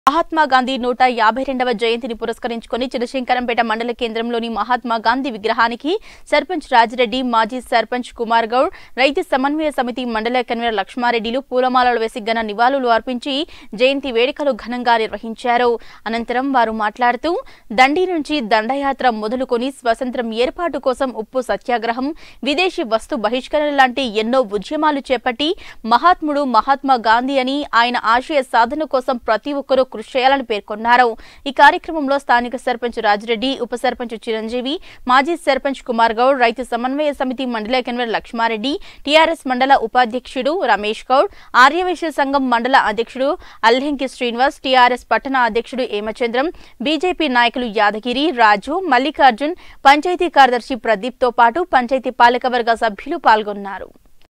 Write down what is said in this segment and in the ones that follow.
మహాత్మా గాంధీ నూట యాభై రెండవ జయంతిని పురస్కరించుకుని చినశంకరంపేట మండల కేంద్రంలోని మహాత్మా గాంధీ విగ్రహానికి సర్పంచ్ రాజిరెడ్డి మాజీ సర్పంచ్ కుమార్ గౌడ్ రైతు సమన్వయ సమితి మండల కన్వీనర్ లక్ష్మారెడ్డిలు పూలమాలలు వేసి ఘన నివాళులు అర్పించి జయంతి వేడుకలు ఘనంగా నిర్వహించారు అనంతరం వారు మాట్లాడుతూ దండి నుంచి దండయాత్ర మొదలుకొని స్వతంత్రం ఏర్పాటు కోసం ఉప్పు సత్యాగ్రహం విదేశీ వస్తు బహిష్కరణ లాంటి ఎన్నో ఉద్యమాలు చేపట్టి మహాత్ముడు మహాత్మా గాంధీ అని ఆయన ఆశయ సాధన కోసం ప్రతి ఒక్కరూ కృషి చేయాలని పేర్కొన్నారు ఈ కార్యక్రమంలో స్థానిక సర్పంచ్ రాజిరెడ్డి ఉప సర్పంచ్ చిరంజీవి మాజీ సర్పంచ్ కుమార్ గౌడ్ రైతు సమన్వయ సమితి మండల కన్వీనర్ లక్ష్మారెడ్డి టీఆర్ఎస్ మండల ఉపాధ్యక్షుడు రమేష్ గౌడ్ ఆర్యవైశ్య సంఘం మండల అధ్యక్షుడు అల్హెంకి శ్రీనివాస్ టీఆర్ఎస్ పట్టణ అధ్యక్షుడు ఏమచంద్రం బీజేపీ నాయకులు యాదగిరి రాజు మల్లికార్జున్ పంచాయతీ కార్యదర్శి ప్రదీప్ తో పాటు పంచాయతీ పాలకవర్గ సభ్యులు పాల్గొన్నారు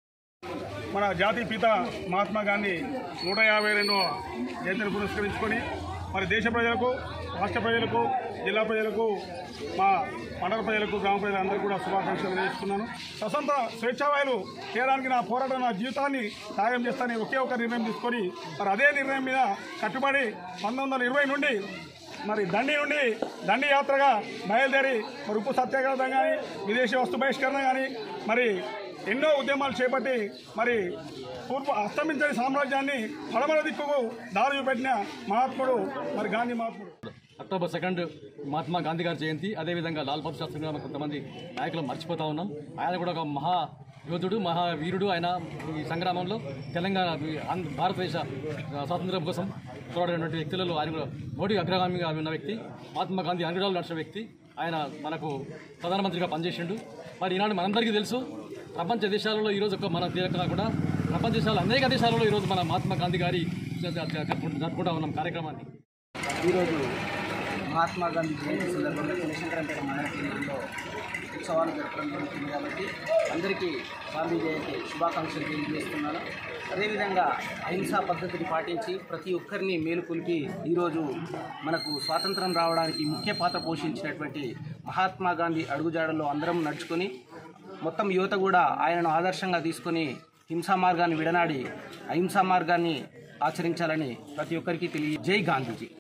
మన జాతీయ పిత మహాత్మా గాంధీ నూట యాభై రెండవ జయంతిని పురస్కరించుకొని మరి దేశ ప్రజలకు రాష్ట్ర ప్రజలకు జిల్లా ప్రజలకు మా మండల ప్రజలకు గ్రామ ప్రజలందరూ కూడా శుభాకాంక్షలు తెలియజేస్తున్నాను స్వతంత్ర స్వేచ్ఛావాయులు చేయడానికి నా పోరాటం నా జీవితాన్ని త్యాగం చేస్తానని ఒకే ఒక నిర్ణయం తీసుకొని మరి అదే నిర్ణయం మీద కట్టుబడి పంతొమ్మిది వందల ఇరవై నుండి మరి దండి నుండి దండి యాత్రగా బయలుదేరి మరి ఉప్పు సత్యాగ్రహం కానీ విదేశీ వస్తు బహిష్కరణ కానీ మరి ఎన్నో ఉద్యమాలు చేపట్టి మరి పూర్వ అస్తమించని సామ్రాజ్యాన్ని పడమర దిక్కుకు దారి చూపెట్టిన మహాత్ముడు మరి గాంధీ మహాత్ముడు అక్టోబర్ సెకండ్ మహాత్మా గాంధీ గారి జయంతి అదేవిధంగా లాల్ బహదూర్ శాస్త్రి గారు కొంతమంది నాయకులు మర్చిపోతా ఉన్నాం ఆయన కూడా ఒక మహా యోధుడు మహావీరుడు ఆయన ఈ సంగ్రామంలో తెలంగాణ ఆంధ్ర- భారతదేశ స్వాతంత్ర్యం కోసం పోరాడినటువంటి వ్యక్తులలో ఆయన కూడా మోడీ అగ్రగామిగా ఉన్న వ్యక్తి మహాత్మా గాంధీ అంగుడాలు నడిచిన వ్యక్తి ఆయన మనకు ప్రధానమంత్రిగా పనిచేసిండు మరి ఈనాడు మనందరికీ తెలుసు ప్రపంచ దేశాలలో ఈరోజు ఒక మన తీరక కాకుండా ప్రపంచ దేశాలు అనేక దేశాలలో ఈరోజు మన మహాత్మా గాంధీ గారి జరుపుకుంటా ఉన్నాం కార్యక్రమాన్ని ఈరోజు మహాత్మా గాంధీ జయంతి సందర్భంగా చిన్నశంకరంపేట మండల కేంద్రంలో ఉత్సవాలు జరపడం జరుగుతుంది కాబట్టి అందరికీ గాంధీ జయంతి శుభాకాంక్షలు తెలియజేస్తున్నాను అదేవిధంగా అహింసా పద్ధతిని పాటించి ప్రతి ఒక్కరిని మేలుకొల్పి ఈరోజు మనకు స్వాతంత్రం రావడానికి ముఖ్య పాత్ర పోషించినటువంటి మహాత్మా గాంధీ అడుగుజాడల్లో అందరం నడుచుకొని మొత్తం యువత కూడా ఆయనను ఆదర్శంగా తీసుకొని హింసా మార్గాన్ని విడనాడి అహింసా మార్గాన్ని ఆచరించాలని ప్రతి ఒక్కరికి తెలియ జై గాంధీజీ